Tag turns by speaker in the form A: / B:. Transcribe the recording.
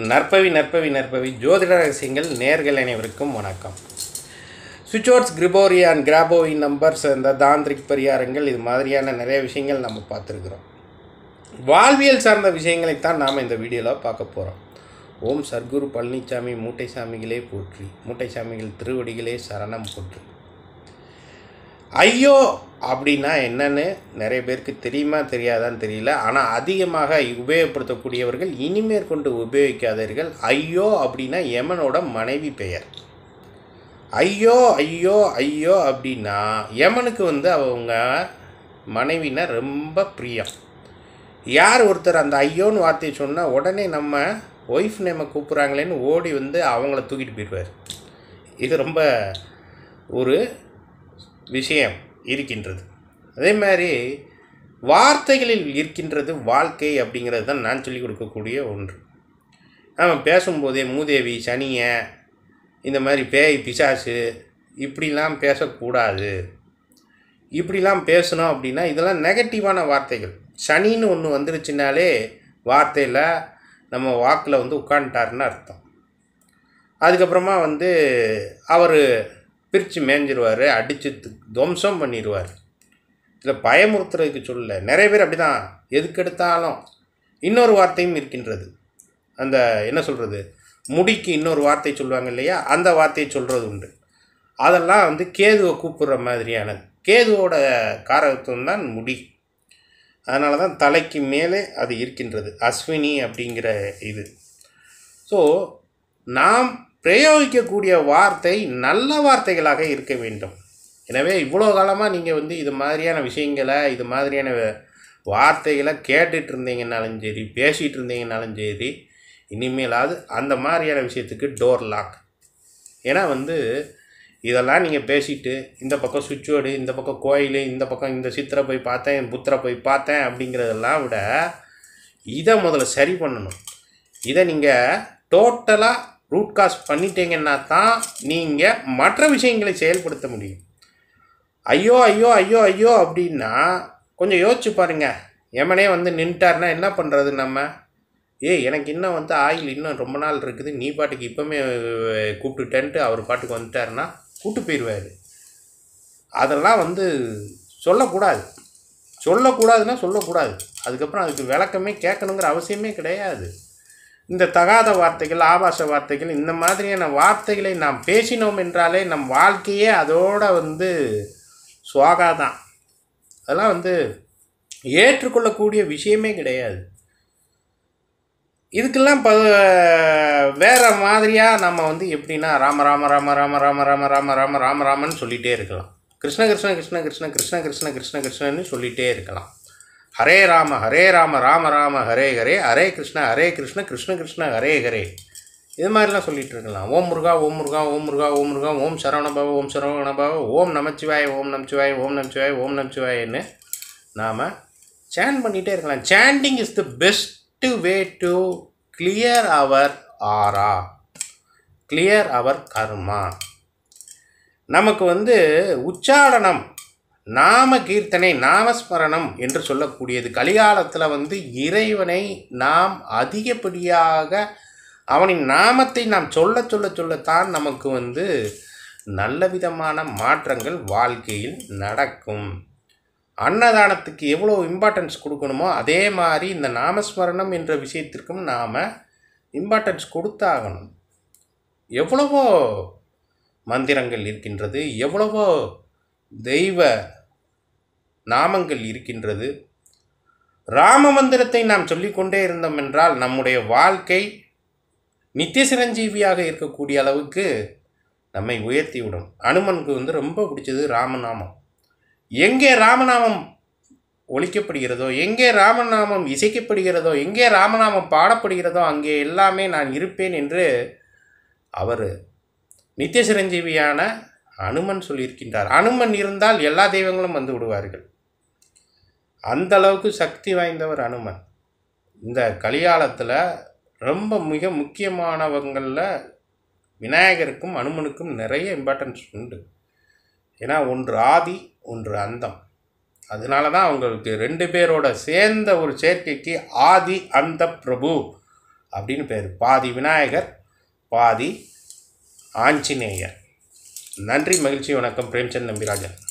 A: நற்பவி நற்பவி நற்பவி ஜோதிட ரகசியங்கள் நேர்கள் அனைவருக்கும் வணக்கம் சுவிட்ச்வோர்ட்ஸ் கிரிபோரியான் கிராபோவின் நம்பர்ஸ் இந்த தாந்திரிக் பரிகாரங்கள் இது மாதிரியான நிறைய விஷயங்கள் நம்ம பார்த்துருக்குறோம் வாழ்வியல் சார்ந்த விஷயங்களைத்தான் நாம் இந்த வீடியோவில் பார்க்க போகிறோம் ஓம் சர்க்குரு பழனிசாமி மூட்டைசாமிகளே போற்றி மூட்டைசாமிகள் திருவடிகளே சரணம் போற்றி ஐயோ அப்படின்னா என்னன்னு நிறைய பேருக்கு தெரியுமா தெரியாதான்னு தெரியல ஆனால் அதிகமாக உபயோகப்படுத்தக்கூடியவர்கள் இனிமேற் கொண்டு உபயோகிக்காதீர்கள் ஐயோ அப்படின்னா யமனோட மனைவி பெயர் ஐயோ ஐயோ ஐயோ அப்படின்னா யமனுக்கு வந்து அவங்க மனைவினா ரொம்ப பிரியம் யார் ஒருத்தர் அந்த ஐயோன்னு வார்த்தையை சொன்னால் உடனே நம்ம ஒய்ஃப் நேமை கூப்பிட்றாங்களேன்னு ஓடி வந்து அவங்கள தூக்கிட்டு போயிடுவார் இது ரொம்ப ஒரு விஷயம் இருக்கின்றது அதே மாதிரி வார்த்தைகளில் இருக்கின்றது வாழ்க்கை அப்படிங்கிறது தான் நான் சொல்லிக் கொடுக்கக்கூடிய ஒன்று நாம் பேசும்போதே மூதேவி சனிய இந்த மாதிரி பேய் பிசாசு இப்படிலாம் பேசக்கூடாது இப்படிலாம் பேசணும் அப்படின்னா இதெல்லாம் நெகட்டிவான வார்த்தைகள் சனின்னு ஒன்று வந்துருச்சுனாலே வார்த்தையில் நம்ம வாக்கில் வந்து உட்காந்துட்டாருன்னு அர்த்தம் அதுக்கப்புறமா வந்து அவர் பிரித்து மேய்ஞ்சிருவார் அடித்து துவம்சம் பண்ணிடுவார் இதில் பயமுறுத்துறதுக்கு சொல்லல நிறைய பேர் அப்படி தான் எதுக்கெடுத்தாலும் இன்னொரு வார்த்தையும் இருக்கின்றது அந்த என்ன சொல்கிறது முடிக்கு இன்னொரு வார்த்தை சொல்லுவாங்க இல்லையா அந்த வார்த்தையை சொல்கிறது உண்டு அதெல்லாம் வந்து கேதுவை கூப்பிடுற மாதிரியானது கேதுவோட காரகத்துவம் தான் முடி அதனால தான் தலைக்கு மேலே அது இருக்கின்றது அஸ்வினி அப்படிங்கிற இது ஸோ நாம் பிரயோகிக்கக்கூடிய வார்த்தை நல்ல வார்த்தைகளாக இருக்க வேண்டும் எனவே இவ்வளோ காலமாக நீங்கள் வந்து இது மாதிரியான விஷயங்களை இது மாதிரியான வார்த்தைகளை கேட்டுட்டு இருந்தீங்கன்னாலும் சரி பேசிகிட்டு இருந்தீங்கன்னாலும் சரி இனிமேலாவது அந்த மாதிரியான விஷயத்துக்கு டோர் லாக் ஏன்னா வந்து இதெல்லாம் நீங்கள் பேசிட்டு இந்த பக்கம் சுவிட்ச் போர்டு இந்த பக்கம் கோயில் இந்த பக்கம் இந்த சித்திரை போய் பார்த்தேன் புத்திரை போய் பார்த்தேன் அப்படிங்கிறதெல்லாம் விட இதை முதல்ல சரி பண்ணணும் இதை நீங்கள் டோட்டலாக ரூட் காஸ் பண்ணிட்டீங்கன்னா தான் நீங்கள் மற்ற விஷயங்களை செயல்படுத்த முடியும் ஐயோ ஐயோ ஐயோ ஐயோ அப்படின்னா கொஞ்சம் யோசிச்சு பாருங்கள் எமனே வந்து நின்ட்டாருன்னா என்ன பண்ணுறது நம்ம ஏய் எனக்கு இன்னும் வந்து ஆயில் இன்னும் ரொம்ப நாள் இருக்குது நீ பாட்டுக்கு இப்போமே கூப்பிட்டுட்டேன்ட்டு அவர் பாட்டுக்கு வந்துட்டாருன்னா கூட்டு போயிடுவார் அதெல்லாம் வந்து சொல்லக்கூடாது சொல்லக்கூடாதுன்னா சொல்லக்கூடாது அதுக்கப்புறம் அதுக்கு விளக்கமே கேட்கணுங்கிற அவசியமே கிடையாது இந்த தகாத வார்த்தைகள் ஆபாச வார்த்தைகள் இந்த மாதிரியான வார்த்தைகளை நாம் பேசினோம் என்றாலே நம் வாழ்க்கையே அதோட வந்து சுவாகா தான் அதெல்லாம் வந்து ஏற்றுக்கொள்ளக்கூடிய விஷயமே கிடையாது இதுக்கெல்லாம் ப வேறு மாதிரியாக நம்ம வந்து எப்படின்னா ராம ராம ராம ராம ராம ராம ராம ராம ராம ராமன்னு சொல்லிகிட்டே இருக்கலாம் கிருஷ்ண கிருஷ்ண கிருஷ்ண கிருஷ்ண கிருஷ்ண கிருஷ்ண கிருஷ்ண கிருஷ்ணன்னு சொல்லிகிட்டே இருக்கலாம் ஹரே ராம ஹரே ராம ராம ராம ஹரே ஹரே ஹரே கிருஷ்ண ஹரே கிருஷ்ண கிருஷ்ண கிருஷ்ண ஹரே ஹரே இது மாதிரிலாம் சொல்லிகிட்டு இருக்கலாம் ஓம் முருகா ஓம் முருகா ஓம் முருகா ஓம் முருகா ஓம் சரவணபவ ஓம் சரவணபவ ஓம் நமச்சிவாய் ஓம் நமச்சிவாய் ஓம் நமச்சிவாய் ஓம் நமச்சிவாயன்னு நாம் சேன் பண்ணிகிட்டே இருக்கலாம் sanding is the best way to clear our aura clear அவர் கர்மா நமக்கு வந்து உச்சாடனம் நாம கீர்த்தனை நாமஸ்மரணம் என்று சொல்லக்கூடியது கலிகாலத்தில் வந்து இறைவனை நாம் அதிகப்படியாக அவனின் நாமத்தை நாம் சொல்ல சொல்ல சொல்லத்தான் நமக்கு வந்து நல்ல விதமான மாற்றங்கள் வாழ்க்கையில் நடக்கும் அன்னதானத்துக்கு எவ்வளோ இம்பார்ட்டன்ஸ் கொடுக்கணுமோ அதே மாதிரி இந்த நாமஸ்மரணம் என்ற விஷயத்திற்கும் நாம் இம்பார்ட்டன்ஸ் கொடுத்தாகணும் எவ்வளவோ மந்திரங்கள் இருக்கின்றது எவ்வளவோ தெய்வ நாமங்கள் இருக்கின்றது ராம மந்திரத்தை நாம் சொல்லிக்கொண்டே இருந்தோம் என்றால் நம்முடைய வாழ்க்கை நித்திய சிரஞ்சீவியாக இருக்கக்கூடிய அளவுக்கு நம்மை உயர்த்தி விடும் அனுமனுக்கு வந்து ரொம்ப பிடிச்சது ராமநாமம் எங்கே ராமநாமம் ஒழிக்கப்படுகிறதோ எங்கே ராமநாமம் இசைக்கப்படுகிறதோ எங்கே ராமநாமம் பாடப்படுகிறதோ அங்கே எல்லாமே நான் இருப்பேன் என்று அவர் நித்திய சிரஞ்சீவியான அனுமன் சொல்லியிருக்கின்றார் அனுமன் இருந்தால் எல்லா தெய்வங்களும் வந்து விடுவார்கள் அந்த அளவுக்கு சக்தி வாய்ந்தவர் அனுமன் இந்த கலிகாலத்தில் ரொம்ப மிக முக்கியமானவங்களில் விநாயகருக்கும் அனுமனுக்கும் நிறைய இம்பார்ட்டன்ஸ் உண்டு ஏன்னா ஒன்று ஆதி ஒன்று அந்தம் அதனால தான் அவங்களுக்கு ரெண்டு பேரோட சேர்ந்த ஒரு சேர்க்கைக்கு ஆதி அந்த பிரபு அப்படின்னு பேர் பாதி விநாயகர் பாதி ஆஞ்சநேயர் நன்றி மகிழ்ச்சி வணக்கம் பிரேம்சந்த் நம்பிராஜன்